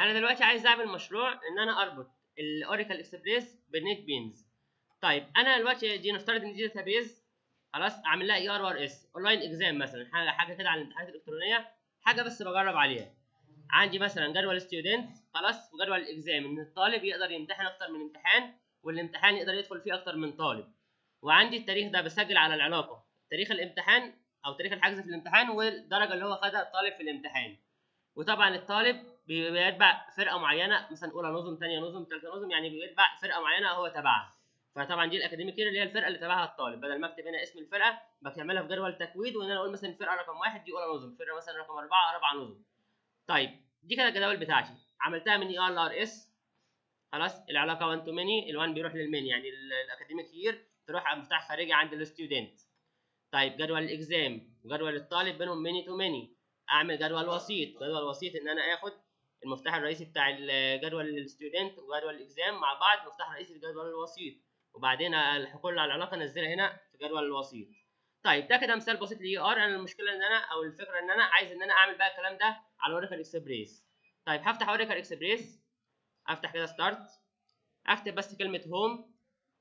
يعني انا دلوقتي عايز اعمل مشروع ان انا اربط الاوراكل اكسبريس بالنت بينز طيب انا دلوقتي دي نفترض ان دي داتابيز خلاص اعمل لها اي ار ار اس اونلاين اكزام مثلا حاجه حاجه كده على الامتحانات الالكترونيه حاجه بس بجرب عليها عندي مثلا جدول ستودنت خلاص وجدول الاكزام ان الطالب يقدر يمتحن اكتر من امتحان والامتحان يقدر يدخل فيه اكتر من طالب وعندي التاريخ ده بسجل على العلاقه تاريخ الامتحان او تاريخ الحجز في الامتحان والدرجه اللي هو خدها الطالب في الامتحان وطبعا الطالب بيتبع فرقه معينه مثلا اولى نظم ثانيه نظم ثالثه نظم يعني بيتبع فرقه معينه هو تبعها فطبعا دي الاكاديميك اللي هي الفرقه اللي تبعها الطالب بدل ما اكتب هنا اسم الفرقه بكملها في جدول تكويد وان انا اقول مثلا الفرقه رقم واحد دي اولى نظم فرقه مثلا رقم اربعه رابعه نظم طيب دي كده الجداول بتاعتي عملتها من اي ار ار اس خلاص العلاقه 1 تو ماني ال1 بيروح للمين يعني الاكاديميك يير تروح على مفتاح خارجي عند الستودنت طيب جدول الاكزام وجدول الطالب بينهم ماني تو ماني اعمل جدول وسيط جدول وسيط ان انا اخد المفتاح الرئيسي بتاع جدول الستودنت وجدول الاكزام مع بعض مفتاح رئيسي لجدول الوسيط وبعدين الحقول على العلاقه انزلها هنا في جدول الوسيط طيب ده كده مثال بسيط لاي ار انا المشكله ان انا او الفكره ان انا عايز ان انا اعمل بقى الكلام ده على اوراكل اكسبريس طيب هفتح اوراكل اكسبريس افتح كده ستارت اكتب بس كلمه هوم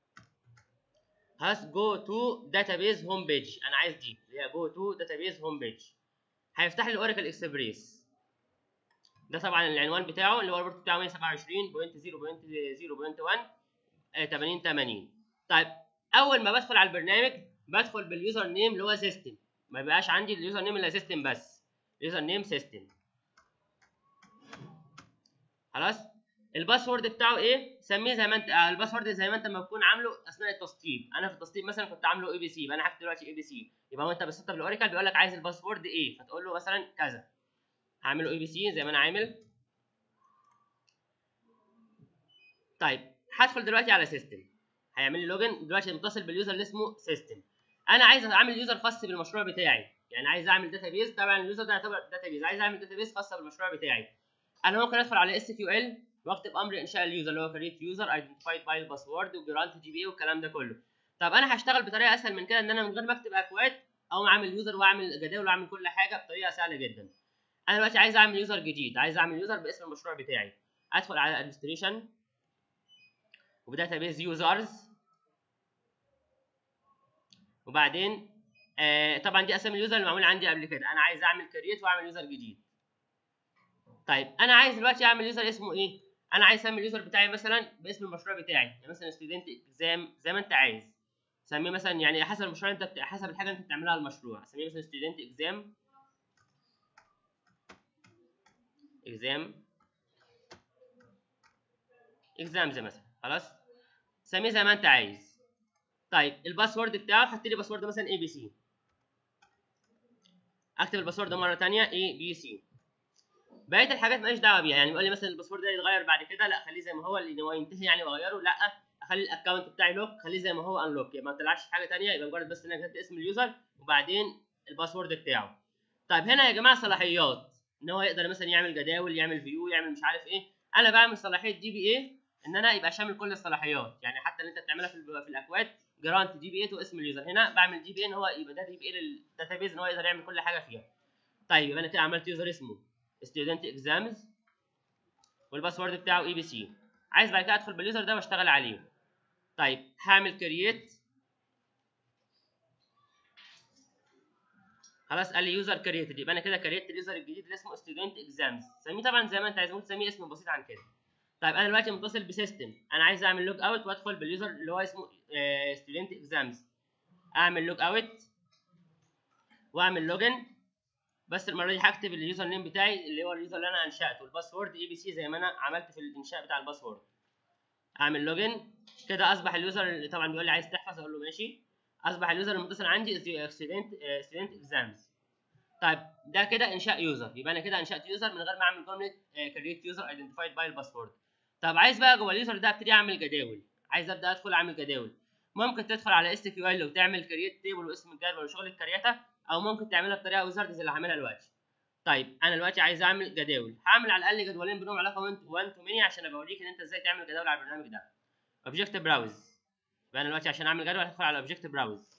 خلاص جو تو داتابيز هوم بيج انا عايز دي اللي هي جو تو داتابيز هوم بيج هيفتح لي الاوراكل اكسبريس ده طبعا العنوان بتاعه اللي هو البورت بتاعه 127.0.0.1 80 80 طيب اول ما بدخل على البرنامج بدخل باليوزر نيم اللي هو سيستم ما بيبقاش عندي اليوزر نيم الا سيستم بس يوزر نيم سيستم خلاص الباسورد بتاعه ايه سميه زي ما انت آه الباسورد زي ما انت ما تكون عامله اثناء التسطيب انا في التسطيب مثلا كنت عامله اي بي سي يبقى انا هكتب دلوقتي اي بي سي يبقى وانت بتسطب الاوراكل بيقول لك عايز الباسورد ايه فتقول له مثلا كذا هعمله اي بي سي زي ما انا عامل طيب هدخل دلوقتي على سيستم هيعمل لي لوجن دلوقتي متصل باليوزر اللي اسمه سيستم انا عايز اعمل يوزر خاص بالمشروع بتاعي يعني عايز اعمل داتابيز طبعا اليوزر ده يعتبر داتابيز عايز اعمل داتابيز خاصه بالمشروع بتاعي انا ممكن ادخل على اس كيو ال واكتب امر انشاء اليوزر اللي هو كريت يوزر ايدنتيفايد باي الباسورد وجرانت جي بي اي والكلام ده كله طب انا هشتغل بطريقه اسهل من كده ان انا من غير ما اكتب اكواد او اعمل يوزر واعمل جداول واعمل كل حاجه بطريقه سهله جدا انا دلوقتي عايز اعمل يوزر جديد عايز اعمل يوزر باسم المشروع بتاعي ادخل على ادمنستريشن وبداتابيز يوزرز وبعدين آه طبعا دي اسامي اليوزر اللي معمول عندي قبل كده انا عايز اعمل كرييت واعمل يوزر جديد طيب انا عايز دلوقتي اعمل يوزر اسمه ايه انا عايز اعمل اليوزر بتاعي مثلا باسم المشروع بتاعي يعني مثلا ستودنت اكزام زي ما انت عايز سميه مثلا يعني حسب المشروع انت بت... حسب الحاجه اللي انت بتعملها المشروع سميه مثلا ستودنت اكزام اكزام اكزامز مثلا خلاص سميه زي ما انت عايز طيب الباسورد بتاعه حط لي باسورد مثلا اي بي سي اكتب الباسورد مره ثانيه اي بي سي بقيه الحاجات ماليش دعوه بيها يعني يقول لي مثلا الباسورد ده يتغير بعد كده لا خليه زي ما هو اللي هو ينتهي يعني واغيره لا اخلي الاكونت بتاعي لوك خليه زي ما هو انلوك يبقى ما طلعش حاجه ثانيه يبقى مجرد بس ان انا كتبت اسم اليوزر وبعدين الباسورد بتاعه طيب هنا يا جماعه صلاحيات ان هو يقدر مثلا يعمل جداول يعمل فيو يعمل مش عارف ايه انا بعمل صلاحيه دي بي اي ان انا يبقى شامل كل الصلاحيات يعني حتى اللي انت بتعملها في, في الاكواد جرانت دي بي اي واسم اليوزر هنا بعمل دي بي اي ان هو يبقى ده دي بي اي للداتابيز ان هو يقدر يعمل كل حاجه فيها طيب يبقى انا كده عملت يوزر اسمه ستودنت اكزامز والباسورد بتاعه اي بي سي عايز بعد كده ادخل باليوزر ده واشتغل عليه طيب هعمل كرييت خلاص قال لي يوزر كرييتد يبقى انا كده كرييت اليوزر الجديد اللي اسمه ستودنت اكزامز سميه طبعا زي ما انت عايز ممكن تسميه اسم بسيط عن كده طيب انا دلوقتي متصل بسيستم انا عايز اعمل لوج اوت وادخل باليوزر اللي هو اسمه ستودنت اكزامز اعمل لوج اوت واعمل لوجن بس المره دي هكتب اليوزر نيم بتاعي اللي هو اليوزر اللي انا انشاته والباسورد اي بي سي زي ما انا عملت في الانشاء بتاع الباسورد اعمل لوجن كده اصبح اليوزر اللي طبعا بيقول لي عايز تحفظ اقول له ماشي اصبح اليوزر المتصل عندي ستودنت ستودنت اكزامز طيب ده كده انشاء يوزر يبقى انا كده انشات يوزر من غير ما اعمل جمله كريت يوزر ايدنتيفايد باي الباسورد طب عايز بقى جوه اليوزر ده ابتدي اعمل جداول عايز ابدا ادخل اعمل جداول ممكن تدخل على اس كيو ال وتعمل كريت تيبل واسم الجدول وشغل الكرياته او ممكن تعملها بطريقه ويزارد زي اللي هعملها دلوقتي طيب انا دلوقتي عايز اعمل جداول هعمل على الاقل جدولين بينهم علاقه 1 تو ماني عشان ابوريك ان انت ازاي تعمل جداول على البرنامج ده اوبجكت براوز يبقى انا دلوقتي عشان اعمل جدول هدخل على اوبجكت براوز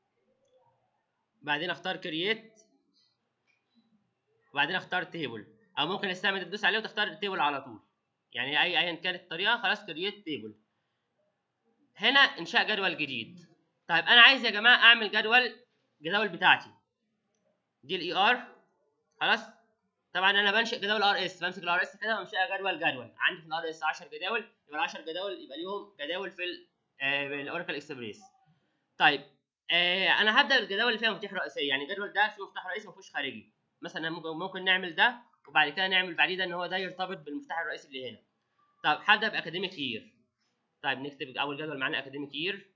بعدين اختار كرييت وبعدين اختار تيبل او ممكن استعمل تدوس عليه وتختار التيبل على طول يعني اي ايا كانت الطريقه خلاص كرييت تيبل هنا انشاء جدول جديد طيب انا عايز يا جماعه اعمل جدول جداول بتاعتي دي الاي ار خلاص طبعا انا بنشئ جداول ار اس بمسك الار اس كده وانشئ جدول جدول عندي في الار اس 10 جداول يبقى ال 10 جداول يبقى ليهم جداول في الاوراكل اكسبريس طيب آه انا هبدا بالجداول اللي فيها مفاتيح رئيسيه يعني الجدول ده فيه مفتاح رئيسي ما فيهوش خارجي مثلا ممكن ممكن نعمل ده وبعد كده نعمل بعديه ده ان هو ده يرتبط بالمفتاح الرئيسي اللي هنا طيب هبدا باكاديميك يير طيب نكتب اول جدول معانا اكاديميك يير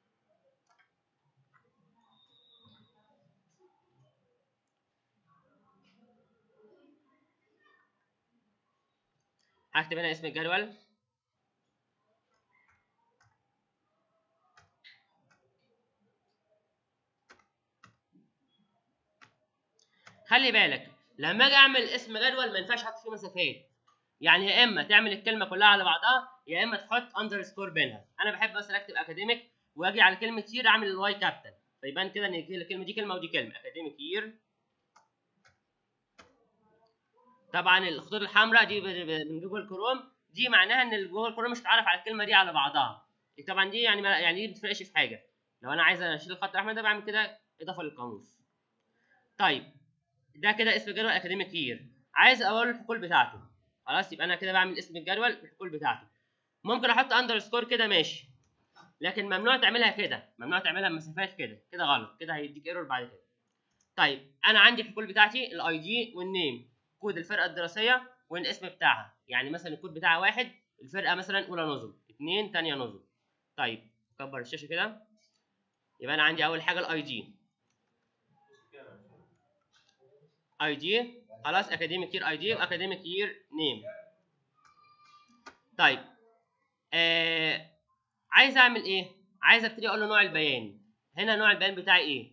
هكتب هنا اسم الجدول خلي بالك لما اجي اعمل اسم جدول ما ينفعش احط فيه مسافات يعني يا اما تعمل الكلمه كلها على بعضها يا اما تحط اندرسكور بينها انا بحب مثلا اكتب اكاديميك واجي على كلمه يير اعمل الواي كابيتال فيبان كده ان الكلمه دي كلمه ودي كلمه اكاديميك يير طبعا الخطوط الحمراء دي من جوجل كروم دي معناها ان جوجل كروم مش هتعرف على الكلمه دي على بعضها طبعا دي يعني يعني دي ما بتفرقش في حاجه لو انا عايز اشيل الخط الاحمر ده بعمل كده اضافه للقاموس طيب ده كده اسم الجدول اكاديميك يير عايز اقول الحقول بتاعته خلاص يبقى انا كده بعمل اسم الجدول الحقول بتاعته ممكن احط اندرسكور كده ماشي لكن ممنوع تعملها كده ممنوع تعملها بمسافات كده كده غلط كده هيديك ايرور بعد كده طيب انا عندي الحقول بتاعتي الاي دي والنيم كود الفرقه الدراسيه والاسم بتاعها يعني مثلا الكود بتاعها واحد الفرقه مثلا اولى نظم اثنين ثانيه نظم طيب كبر الشاشه كده يبقى انا عندي اول حاجه الاي دي اي دي خلاص اكاديميك يير اي دي واكاديميك يير نيم طيب آه عايز اعمل ايه عايز ابتدي اقول له نوع البيان هنا نوع البيان بتاعي ايه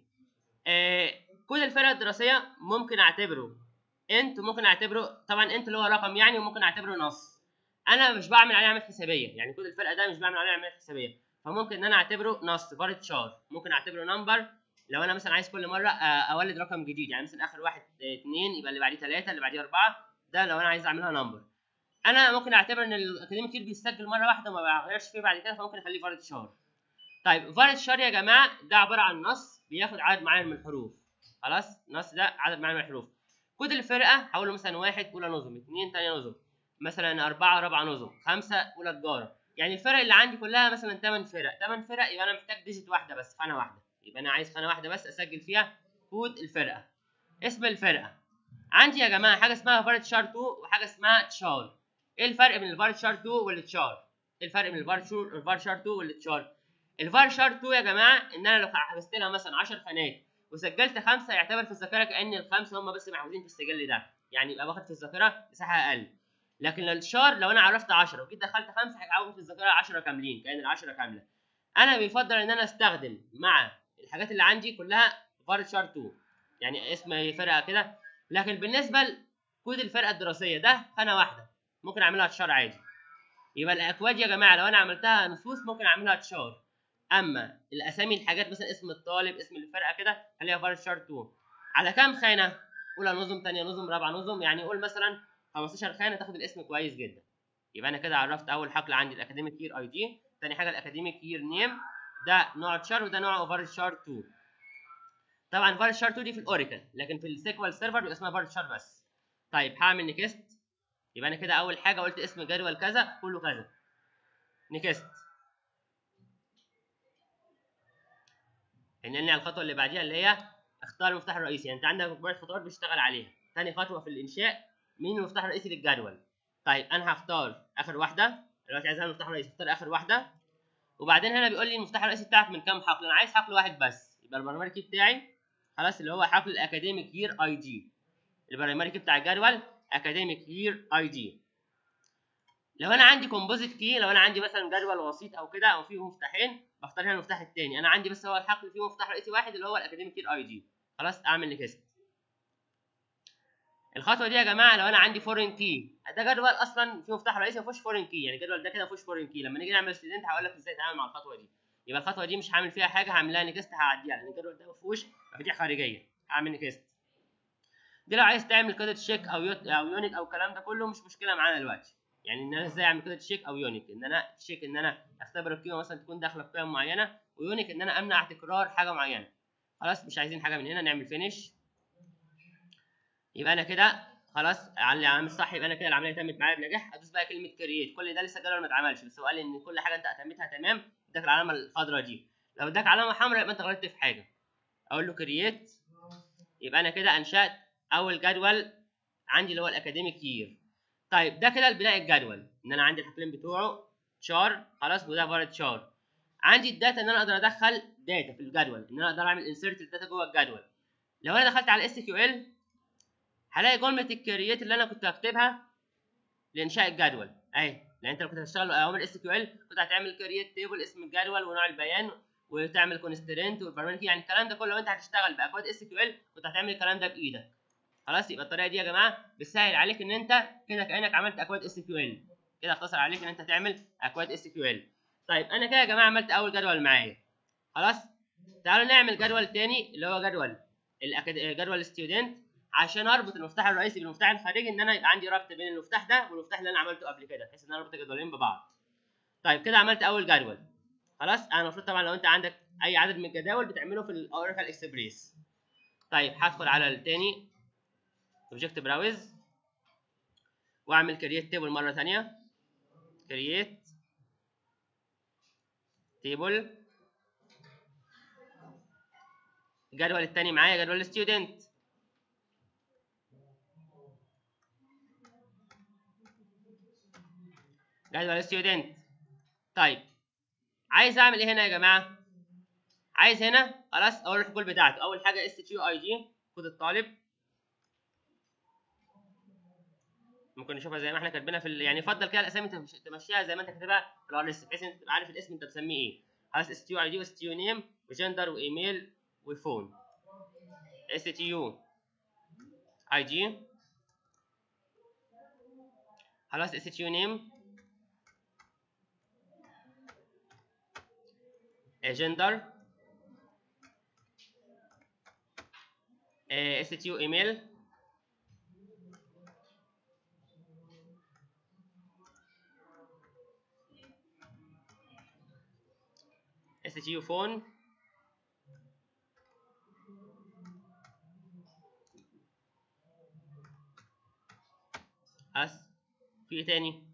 آه كود الفرقه الدراسيه ممكن اعتبره انت ممكن اعتبره طبعا انت اللي هو رقم يعني وممكن اعتبره نص انا مش بعمل عليه عمليه حسابيه يعني كود الفرقه ده مش بعمل عليه عمليه حسابيه فممكن ان انا اعتبره نص فارت شار ممكن اعتبره نمبر لو انا مثلا عايز كل مره اولد رقم جديد يعني مثلا اخر واحد اثنين يبقى اللي بعديه ثلاثه اللي بعديه اربعه ده لو انا عايز اعملها نمبر انا ممكن اعتبر ان الاكاديميك يير بيسجل مره واحده وما بغيرش فيه بعد كده فممكن اخليه فارت شار طيب فارت شار يا جماعه ده عباره عن نص بياخد عدد معين من الحروف خلاص النص ده عدد معين من الحروف كود الفرقه هقول له مثلا واحد اولى نظم اثنين ثانيه نظم مثلا اربعه رابعه نظم خمسه اولى تجاره يعني الفرق اللي عندي كلها مثلا 8 فرق 8 فرق يبقى انا محتاج ديجيت واحده بس خانه واحده يبقى انا عايز خانه واحده بس اسجل فيها كود الفرقه اسم الفرقه عندي يا جماعه حاجه اسمها فارت شار 2 وحاجه اسمها تشار ايه الفرق بين الفارت شار 2 والتشار ايه الفرق بين الفارت شار 2 والتشار الفار شار 2 يا جماعه ان انا لو حبست لها مثلا 10 خانات وسجلت خمسه يعتبر في الذاكره كان الخمسه هم بس محفوظين في السجل ده يعني يبقى واخد في الذاكره مساحه اقل لكن الشار لو انا عرفت 10 وجيت دخلت خمسه هيعوض في الذاكره 10 كاملين كان ال 10 كامله انا بيفضل ان انا استخدم مع الحاجات اللي عندي كلها فار شار 2 يعني اسم فرقه كده لكن بالنسبه لكود الفرقه الدراسيه ده خانه واحده ممكن اعملها تشار عادي يبقى الاكواد يا جماعه لو انا عملتها نصوص ممكن اعملها تشار اما الاسامي الحاجات مثلا اسم الطالب اسم الفرقه كده خليها فار شار 2 على كام خانه اولى نظم ثانيه نظم رابعه نظم يعني قول مثلا 15 خانه تاخد الاسم كويس جدا يبقى انا كده عرفت اول حقل عندي الاكاديميك يير اي دي ثاني حاجه الاكاديميك يير نيم ده نوع تشار وده نوع فار شار 2 طبعا فار شار 2 دي في الاوراكل لكن في السيكوال سيرفر بيبقى اسمها فار شار بس طيب هعمل نيكست يبقى انا كده اول حاجه قلت اسم جدول كذا كله كذا نيكست هننقل على الخطوه اللي بعديها اللي هي اختار المفتاح الرئيسي يعني انت عندك مجموعه خطوات بتشتغل عليها ثاني خطوه في الانشاء مين المفتاح الرئيسي للجدول طيب انا هختار اخر واحده دلوقتي عايز اعمل المفتاح الرئيسي اختار اخر واحده وبعدين هنا بيقول لي المفتاح الرئيسي بتاعك من كام حقل انا عايز حقل واحد بس يبقى البرايمري كي بتاعي خلاص اللي هو حقل الاكاديميك يير اي دي البرايمري كي بتاع الجدول اكاديميك يير اي دي لو انا عندي كومبوزيت كي لو انا عندي مثلا جدول وسيط او كده او فيه مفتاحين بختار هنا المفتاح الثاني انا عندي بس هو الحقل فيه مفتاح رئيسي واحد اللي هو الاكاديميك يير اي دي خلاص اعمل نيكست الخطوه دي يا جماعه لو انا عندي فورين كي ده جدول اصلا فيه مفتاح رئيسي ما فيهوش فورين كي يعني الجدول ده كده ما فيهوش فورين كي لما نيجي نعمل ستودنت هقول لك ازاي تتعامل مع الخطوه دي يبقى الخطوه دي مش هعمل فيها حاجه هعمل لها نيكست هعديها لان الجدول ده ما فيهوش مفاتيح خارجيه هعمل نيكست دي لو عايز تعمل كود تشيك او يوت او يونيك او الكلام ده كله مش مشكله معانا دلوقتي يعني ان انا ازاي اعمل كود تشيك او يونيك ان انا تشيك ان انا اختبر القيمه مثلا تكون داخله في قيم معينه ويونيك ان انا امنع تكرار حاجه معينه خلاص مش عايزين حاجه من هنا نعمل فينيش يبقى انا كده خلاص على العامل الصح يبقى انا كده العمليه تمت معايا بنجاح ادوس بقى كلمه كرييت كل ده لسه جدول ما اتعملش بس هو قال لي ان كل حاجه انت اتمتها تمام اداك العلامه الخضراء دي لو اداك علامه حمراء يبقى انت غلطت في حاجه اقول له كرييت يبقى انا كده انشات اول جدول عندي اللي هو الاكاديميك يير طيب ده كده البناء الجدول ان انا عندي الحقلين بتوعه شار خلاص وده فارد شار عندي الداتا ان انا اقدر ادخل داتا في الجدول ان انا اقدر اعمل انسيرت الداتا جوه الجدول لو انا دخلت على اس كيو ال هلاقي جمله الكرييت اللي انا كنت هكتبها لانشاء الجدول اهي لان انت لو كنت هتشتغل اوامر اس كيو ال كنت هتعمل كرييت تيبل اسم الجدول ونوع البيان وتعمل كونسترينت والبرمجه يعني الكلام ده كله لو انت هتشتغل باكواد اس كيو ال كنت هتعمل الكلام ده بايدك خلاص يبقى الطريقه دي يا جماعه بتسهل عليك ان انت كده كانك عملت اكواد اس كيو ال كده اختصر عليك ان انت تعمل اكواد اس كيو ال طيب انا كده يا جماعه عملت اول جدول معايا خلاص تعالوا نعمل جدول تاني اللي هو جدول الأكاد... جدول ستودنت عشان اربط المفتاح الرئيسي بالمفتاح الخارجي ان انا يبقى عندي ربط بين المفتاح ده والمفتاح اللي انا عملته قبل كده بحيث ان انا اربط الجدولين ببعض طيب كده عملت اول جدول خلاص انا المفروض طبعا لو انت عندك اي عدد من الجداول بتعمله في الاوراكل اكسبريس طيب هدخل على التاني اوبجكت براوز واعمل كرييت تيبل مره ثانيه كرييت تيبل الجدول الثاني معايا جدول الستودنت جدول الستودنت طيب عايز اعمل ايه هنا يا جماعه عايز هنا خلاص اقول الحقول بتاعته اول حاجه اس تي اي جي كود الطالب ممكن نشوفها زي ما احنا كاتبينها في ال... يعني يفضل كده الاسامي تمشيها زي ما انت كاتبها في الار اس بحيث انت تبقى عارف الاسم انت بتسميه ايه خلاص اس تي اي دي واس تي يو نيم وجندر وايميل وفون اس تي يو اي جي خلاص اس تي يو نيم جندر اس تي يو ايميل اس تي يو فون اس في ايه تاني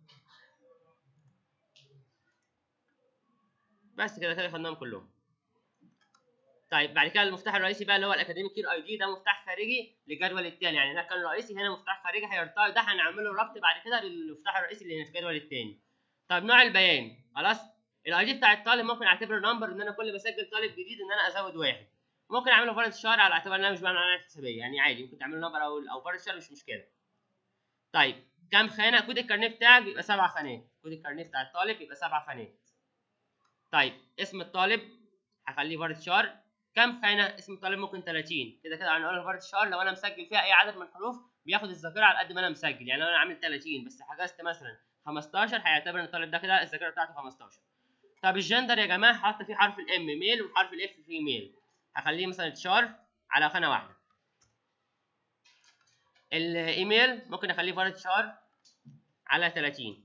بس كده كده خدناهم كلهم طيب بعد كده المفتاح الرئيسي بقى اللي هو الاكاديميك كير اي دي ده مفتاح خارجي للجدول الثاني يعني ده كان رئيسي هنا مفتاح خارجي هيرتبط ده هنعمله ربط بعد كده للمفتاح الرئيسي اللي في الجدول الثاني طيب نوع البيان خلاص الاي دي بتاع الطالب ممكن اعتبره نمبر ان انا كل ما اسجل طالب جديد ان انا ازود واحد ممكن اعمله فرد شهر على اعتبار ان انا مش بعمل عمليه حسابيه يعني عادي ممكن تعمله نمبر او او فرد شهر مش مشكله طيب كام خانه كود الكارنيه بتاعك بيبقى سبع خانات كود الكارنيه بتاع الطالب بيبقى سبع خانات طيب اسم الطالب هخليه فرد شهر كام خانه اسم الطالب ممكن 30 كده كده هنقول فرد شهر لو انا مسجل فيها اي عدد من الحروف بياخد الذاكره على قد ما انا مسجل يعني لو انا عامل 30 بس حجزت مثلا 15 هيعتبر ان الطالب ده كده الذاكره بتاعته 15 طب الجندر يا جماعه هحط فيه حرف الام ميل وحرف الاف فيميل هخليه مثلا تشار على خانه واحده الايميل ممكن اخليه فارد شار على 30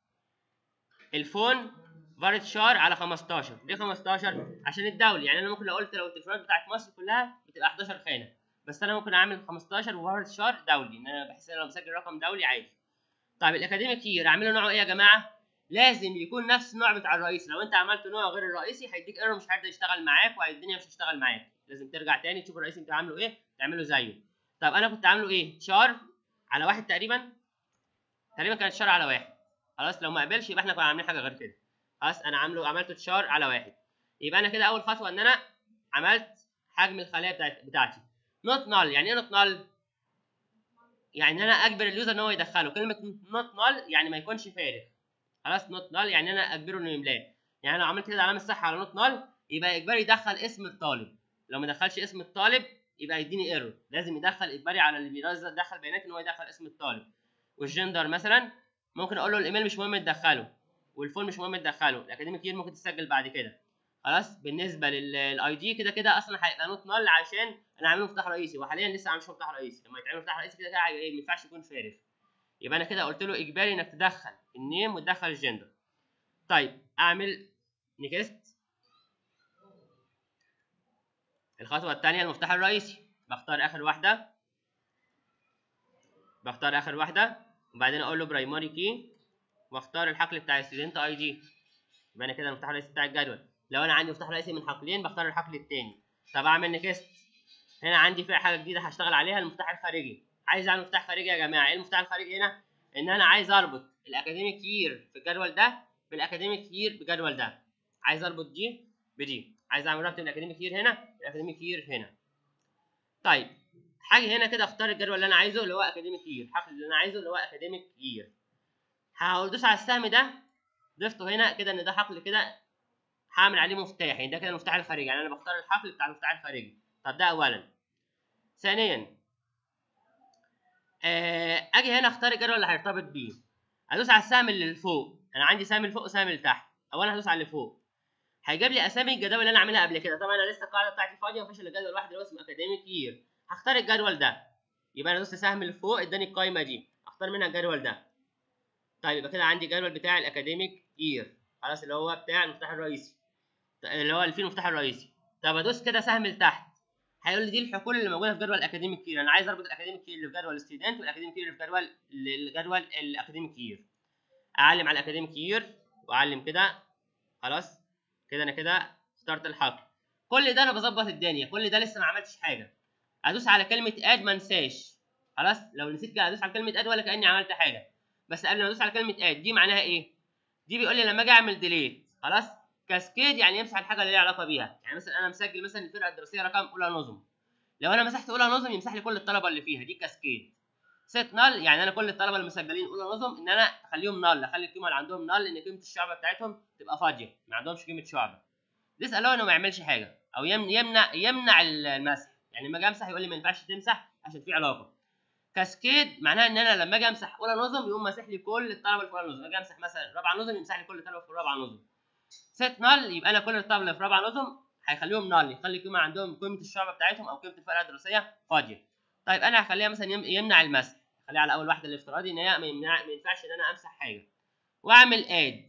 الفون فارد شار على 15 ليه 15 عشان الدولي يعني انا ممكن لو قلت لو التليفونات بتاعت مصر كلها بتبقى 11 خانه بس انا ممكن اعمل 15 وفارد شار دولي ان انا بحس ان انا لو مسجل رقم دولي عادي طيب الاكاديميك يير اعمله نوعه ايه يا جماعه لازم يكون نفس النوع بتاع الرئيسي لو انت عملت نوع غير الرئيسي هيديك ايرور مش هيقدر يشتغل معاك والدنيا مش هتشتغل معاك لازم ترجع تاني تشوف الرئيسي انت عامله ايه تعمله زيه طب انا كنت عامله ايه شار على واحد تقريبا تقريبا كانت شار على واحد خلاص لو ما قبلش يبقى احنا كنا عاملين حاجه غير كده خلاص انا عامله عملته تشار على واحد يبقى انا كده اول خطوه ان انا عملت حجم الخلايا بتاعت بتاعتي نوت نال يعني ايه نوت نال يعني انا اجبر اليوزر ان هو يدخله كلمه نوت نال يعني ما يكونش فارغ خلاص نوت نال يعني انا اجبره انه يملاه يعني لو عملت كده علامه صح على نوت نال يبقى اجباري يدخل اسم الطالب لو ما دخلش اسم الطالب يبقى يديني ايرور لازم يدخل اجباري على اللي بيدخل بيانات ان هو يدخل اسم الطالب والجندر مثلا ممكن اقول له الايميل مش مهم تدخله والفون مش مهم تدخله الاكاديميك يير ممكن تسجل بعد كده خلاص بالنسبه للاي دي كده كده اصلا هيبقى نوت نال عشان انا عامله مفتاح رئيسي وحاليا لسه عامل مفتاح رئيسي لما يتعمل مفتاح رئيسي كده كده ما ينفعش يكون فارغ يبقى انا كده قلت له اجباري انك تدخل النيم وتدخل الجندر طيب اعمل نيكست الخطوه الثانيه المفتاح الرئيسي بختار اخر واحده بختار اخر واحده وبعدين اقول له برايمري كي واختار الحقل بتاع ستودنت اي دي يبقى انا كده المفتاح الرئيسي بتاع الجدول لو انا عندي مفتاح رئيسي من حقلين بختار الحقل الثاني طب اعمل نيكست هنا عندي في حاجه جديده هشتغل عليها المفتاح الخارجي عايز اعمل مفتاح خارجي يا جماعه ايه المفتاح الخارجي هنا ان انا عايز اربط الاكاديميك يير في الجدول ده بالاكاديميك يير بالجدول ده عايز اربط دي بدي عايز اعمل ربط بين الاكاديميك يير هنا والاكاديميك يير هنا طيب حاجه هنا كده اختار الجدول اللي انا عايزه اللي هو اكاديميك يير الحقل اللي انا عايزه اللي هو اكاديميك يير هدوس على السهم ده ضفته هنا كده ان ده حقل كده هعمل عليه مفتاح يعني ده كده المفتاح الخارجي يعني انا بختار الحقل بتاع المفتاح الخارجي طب ده اولا ثانيا آه اجي هنا اختار الجدول اللي هيرتبط بيه ادوس على السهم اللي فوق انا عندي سهم اللي فوق وسهم اللي تحت اولا هدوس على اللي فوق هيجيب لي اسامي الجداول اللي انا عاملها قبل كده طبعا انا لسه القاعده بتاعتي فاضيه مفيش الا جدول واحد اللي هو اسمه اكاديميك يير هختار الجدول ده يبقى انا دوست سهم اللي فوق اداني القايمه دي اختار منها الجدول ده طيب يبقى كده عندي الجدول بتاع الاكاديميك يير خلاص اللي هو بتاع المفتاح الرئيسي اللي هو اللي فيه المفتاح الرئيسي طب ادوس كده سهم لتحت هيقول لي دي الحقول اللي موجوده في جدول الاكاديميك كير انا عايز اربط الاكاديميك كير اللي في جدول ستودنت والاكاديميك كير اللي في جدول الجدول الاكاديميك كير اعلم على الاكاديميك كير واعلم كده خلاص كده انا كده اخترت الحقل كل ده انا بظبط الدنيا كل ده لسه ما عملتش حاجه ادوس على كلمه اد ما انساش خلاص لو نسيت كده ادوس على كلمه اد ولا كاني عملت حاجه بس قبل ما ادوس على كلمه اد دي معناها ايه دي بيقول لي لما اجي اعمل ديليت خلاص كاسكيد يعني يمسح الحاجه اللي ليها علاقه بيها يعني مثلا انا مسجل مثلا الفرقه الدراسيه رقم اولى نظم لو انا مسحت اولى نظم يمسح لي كل الطلبه اللي فيها دي كاسكيد سيت نال يعني انا كل الطلبه اللي مسجلين اولى نظم ان انا اخليهم نال اخلي القيمه اللي عندهم نال لان قيمه الشعبه بتاعتهم تبقى فاضيه ما عندهمش قيمه شعبه ديس الاو انه ما يعملش حاجه او يمنع يمنع المسح يعني لما اجي امسح يقول لي ما ينفعش تمسح عشان في علاقه كاسكيد معناها ان انا لما اجي امسح اولى نظم يقوم ماسح لي كل الطلبه اللي في اولى نظم اجي امسح مثلا رابعه نظم يمسح لي كل الطلبه في رابعه نظم سيت نال يبقى انا كل الطلبه اللي في رابعه نظم هيخليهم نال يخلي القيمه عندهم قيمه الشعبه بتاعتهم او قيمه الفرقه الدراسيه فاضيه طيب انا هخليها مثلا يمنع المسح خليها على اول واحده الافتراضي ان هي ما ينفعش ان انا امسح حاجه واعمل اد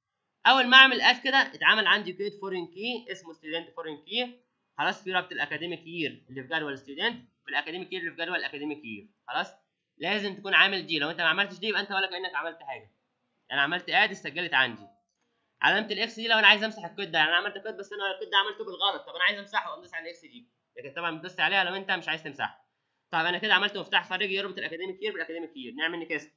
اول ما اعمل اد كده اتعمل عندي كريت فورين كي اسمه ستودنت فورين كي خلاص في رابط الاكاديميك يير اللي في جدول ستودنت والاكاديميك يير اللي في جدول الاكاديميك يير خلاص لازم تكون عامل دي لو انت ما عملتش دي يبقى انت ولا كانك عملت حاجه انا عملت اد اتسجلت عندي علامه الاكس دي لو انا عايز امسح الكود ده يعني انا عملت كود بس انا الكود ده عملته بالغلط طب انا عايز امسحه اقوم على الاكس دي لكن طبعا بتدوس عليها لو انت مش عايز تمسحها طب انا كده عملت مفتاح خارجي يربط الاكاديميك يير بالاكاديميك يير نعمل نيكست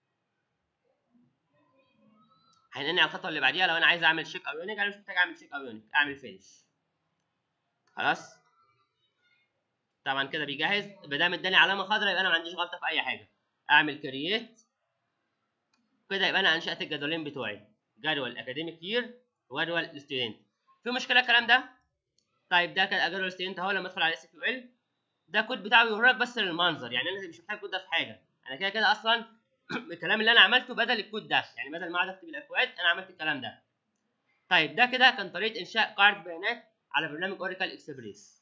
هننقل على الخطوه اللي بعديها لو انا عايز اعمل شيك او يونيك انا مش محتاج اعمل شيك او يونيك اعمل فينش خلاص طبعا كده بيجهز ما دام اداني علامه خضراء يبقى انا ما عنديش غلطه في اي حاجه اعمل كرييت كده يبقى انا انشات الجدولين بتوعي جدول اكاديميك يير وجدول ستودنت في مشكله الكلام ده طيب ده كان جدول ستودنت اهو لما ادخل على اس كيو ال ده كود بتاعه بيوريك بس للمنظر يعني انا مش محتاج الكود ده في حاجه انا كده كده اصلا الكلام اللي انا عملته بدل الكود ده يعني بدل ما اقعد اكتب الاكواد انا عملت الكلام ده طيب ده كده كان طريقه انشاء قاعده بيانات على برنامج اوراكل اكسبريس